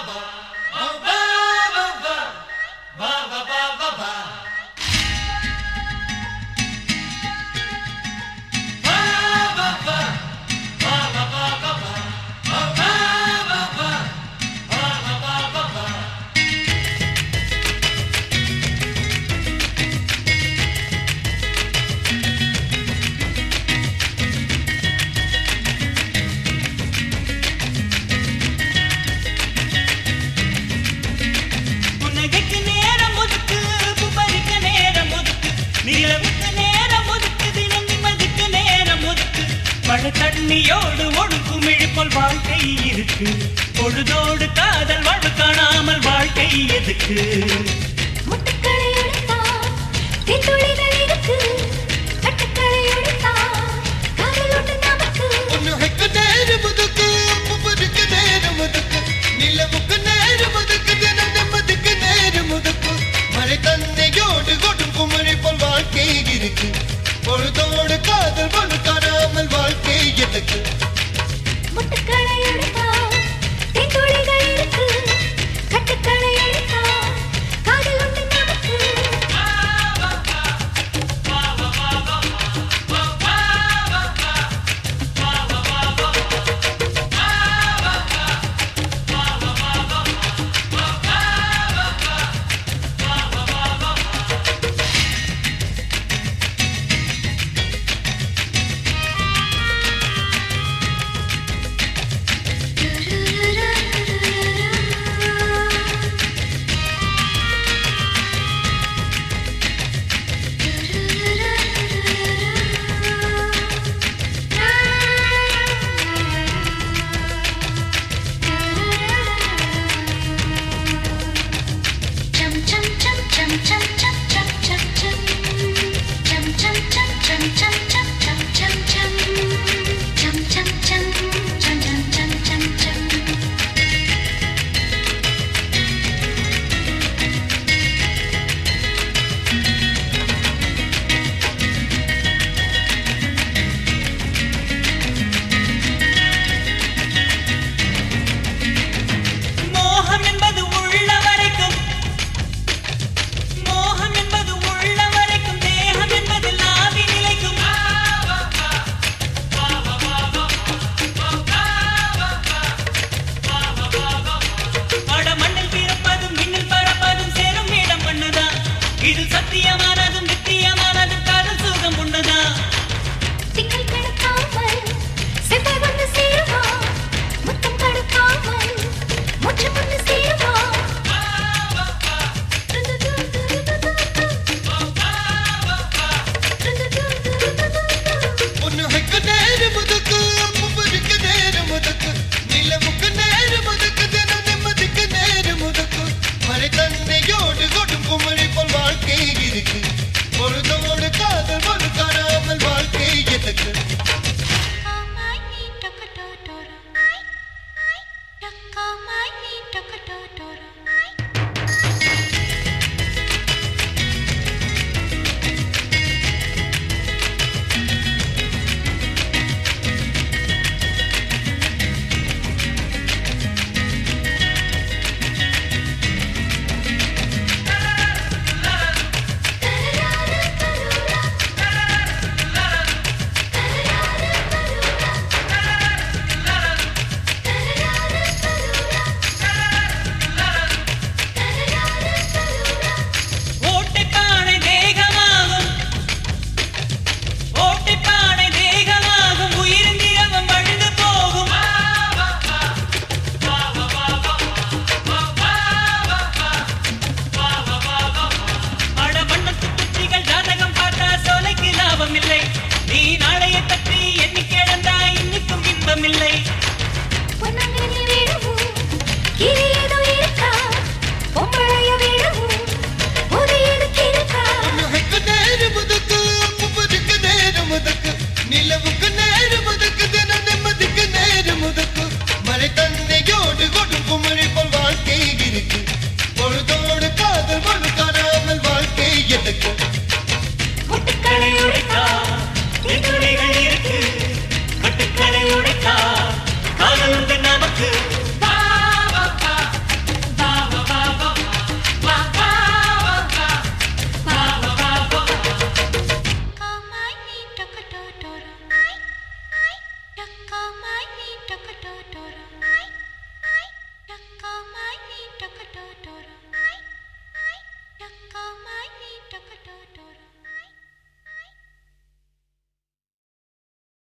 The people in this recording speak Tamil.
புன்னகைக்கு நேரம் ஒதுக்கு புபரிக்க நேரம் ஒதுக்கு நிலவுக்கு நேரம் ஒதுக்கு தினம் நிம்மதிக்கு நேரம் ஒதுக்கு மழை தண்ணியோடு ஒடுக்கும் இழுப்போல் வாழ்க்கை இருக்கு பொழுதோடு காதல் வாழ்வு காணாமல் வாழ்க்கை எதுக்கு முட்டுக்களை உடைத்தால் தேன்துளிகள் இருக்கு. கட்டுக்களை உடைத்தால் காதல் உண்டு நமக்கு. உனக்கு நேரம் ஒதுக்கு, உப்புருக்கு நேரம் ஒதுக்கு, நிலவுக்கு நேரம் ஒதுக்கு, தினம் நிம்மதிக்கு நேரம் ஒதுக்கு. மழை தந்தையோடு கொடுக்கும் மழை போல் வாழ்க்கை இருக்கு பொழுதோடு காதல் பொழு காணாமல் வாழ்க்கை எதுக்கு முட்டுக்களை